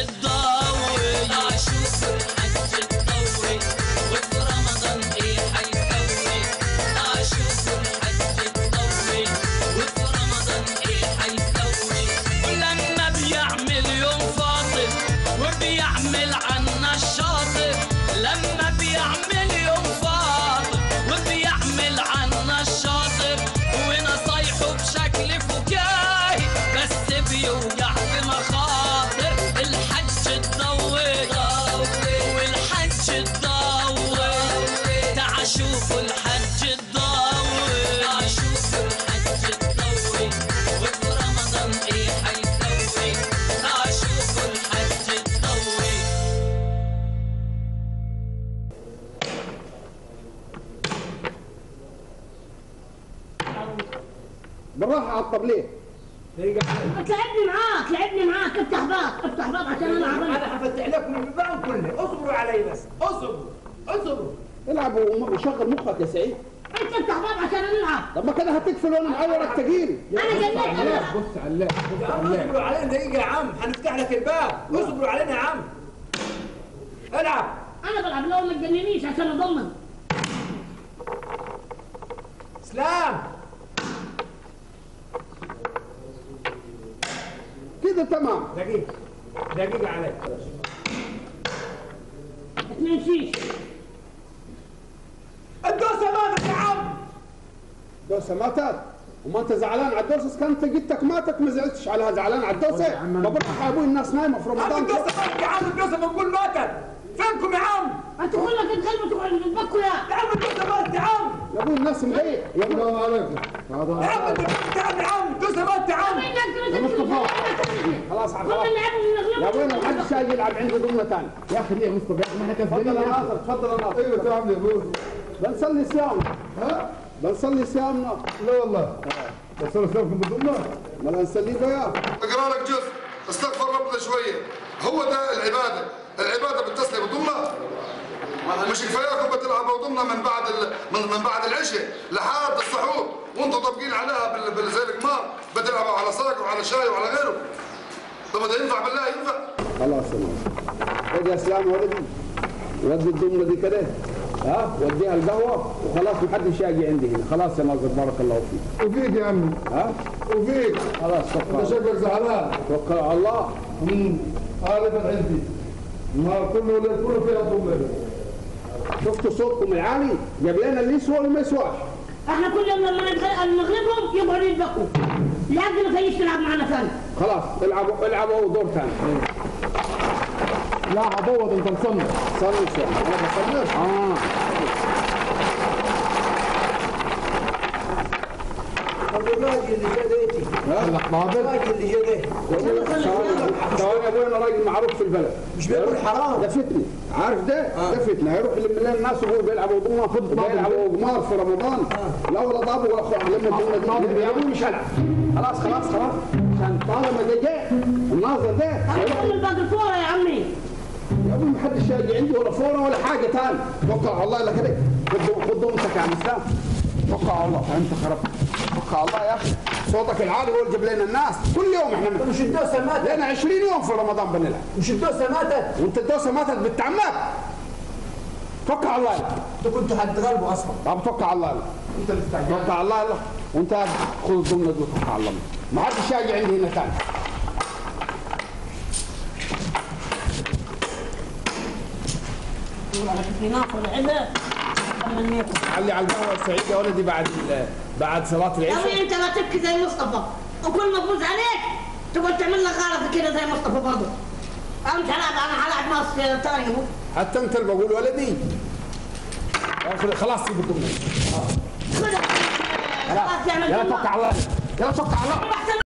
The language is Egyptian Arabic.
تضوي اشوف الحج تضوي وفي رمضان ايه حيسوي اشوف الحج تضوي وفي رمضان ايه حيسوي ولما بيعمل يوم فاضل وبيعمل عنا الشاطر لما بيعمل يوم فاضل وبيعمل عنا الشاطر ونصايحه بشكل فكاهي بس بيوجع في مخاطر الحج تضوي والحج تضوي تعال شوفوا الحج تضوي تعال شوفوا الحج تضوي وفي رمضان ايه حيسوي تعال شوفوا الحج تضوي بالراحه على الطبليه تلعبني معاك لعبني معاك افتح باب افتح باب عشان العب أنا. انا هفتح لكم البيبان كله اصبروا علي بس اصبروا اصبروا العب وم- وشغل مخك يا سعيد انت افتح باب عشان نلعب طب ما كده هتقفل وانا معورك تقيل انا جنيت انا بص على اللعب يا عم اصبروا علينا دقيقة يا عم هنفتح لك الباب اصبروا علينا يا عم العب انا بلعب لو ما تجننيش عشان اضمن اسلام كده تمام دقيقة دقيقة علي اثنين شيش الدوسة ماتت يا عم دوسه ماتت وما انت زعلان على الدوسه كانت جدتك ماتت ما زعلتش عليها زعلان على الدوسه ما بالراحه يا ابوي الناس نايمه في عم رمضان الدوسة ماتت يا عم الدوسة بنقول ماتت فينكم يا عم انت كلك تغلبوا تقعدوا تتبكوا يا يا عم الدوسة ماتت يا عم يا ابوي الناس مضايق يا ابوي عليكم يا عم انت ماتت يا عم يا عم الدوسة ماتت يا عم خلاص كنا خلاص نلعب يا ابوي ونغلبوا ما حدش يجي يلعب عندي ضمنه ثاني يا اخي ليه مصطفى يا اخي ما احنا تفضل كسبانين يا يا اخي ناصر تفضل يا ناصر ايوه تعمل يا ابوي بنصلي صيام ها بنصلي صيامنا لا والله بس انا سامكم بالضمه ما نصلي وياه اقرا لك جزء استغفر ربنا شويه هو ده العباده العباده بتسلم ضمه مش كفاياكم بتلعبوا ضمه من بعد ال... من, من بعد العشاء لحد السحور وانتم طابقين عليها بال... بال... زي القمار بتلعبوا على صاق وعلى شاي وعلى غيره طب ده ينفع بالله ينفع خلاص يا ناصر خد يا اسلام ولدي ودي الضمنه دي كده ها وديها القهوه وخلاص ما حدش يجي عندي هنا خلاص يا ناصر بارك الله فيك وفيك يا عمي ها وفيك خلاص انت توكل شكلك زعلان توكل على الله امم عارف عندي النهار كله والليل كله فيها ضمه شفتوا صوتكم العالي جاب لنا اللي يسوى واللي ما يسواش احنا كل يوم لما نتغ- نغلبهم يقعدوا يتبكوا لحد ما تجيش تلعب معنا ثاني خلاص العبوا العبوا دور ثاني لا عبوض انت مصنع صلي شوي انا بصليش اه الراجل اللي جديتي الحاضر الراجل اللي جديتي ثواني يا ابوي انا راجل معروف في البلد مش بيقول حرام ده فتنه عارف ده ده فتنه هيروح يلم لنا الناس وهو بيلعبوا ضمنه بيلعبوا قمار في رمضان الاول ضابوا واخو لما الضمنه دي يا ابوي مش هلعب خلاص خلاص خلاص عشان طالما ده جاء الناظر ده هيروح هنعمل باقي الفورة يا عمي يا ابوي ما حدش يجي عندي ولا فوره ولا حاجه ثاني توكل على الله الا كده خد خد ضمتك يا عم اسلام توكل على الله انت خربت توكل على الله يا اخي صوتك العالي هو اللي جاب لنا الناس كل يوم احنا مش الدوسة ماتت لنا 20 يوم في رمضان بنلعب مش الدوسة ماتت وانت الدوسه ماتت بالتعمد توكل على الله يلا. انتوا كنتوا هتغلبوا اصلا طب توكل على الله يلا. انت اللي استعجلت توكل على الله يلا. وانت خذ الضمنه دي وتوكل على الله ما حدش يجي عندي هنا ثاني في ناصر لعبة تمنيكم علي على القهوه السعيد يا ولدي بعد ال- بعد صلاه يا العشاء ابوي انت لا تبكي زي مصطفى وكل ما افوز عليك تقعد تعمل لك غلط كده زي مصطفى برضه انا مش هلعب انا هلعب ناس ثاني حتى انت اللي بقول ولدي آخر- خلاص سيب الضمنه خذها خلاص يعمل يلا جمعة. توكل على الله يلا توكل على الله احسن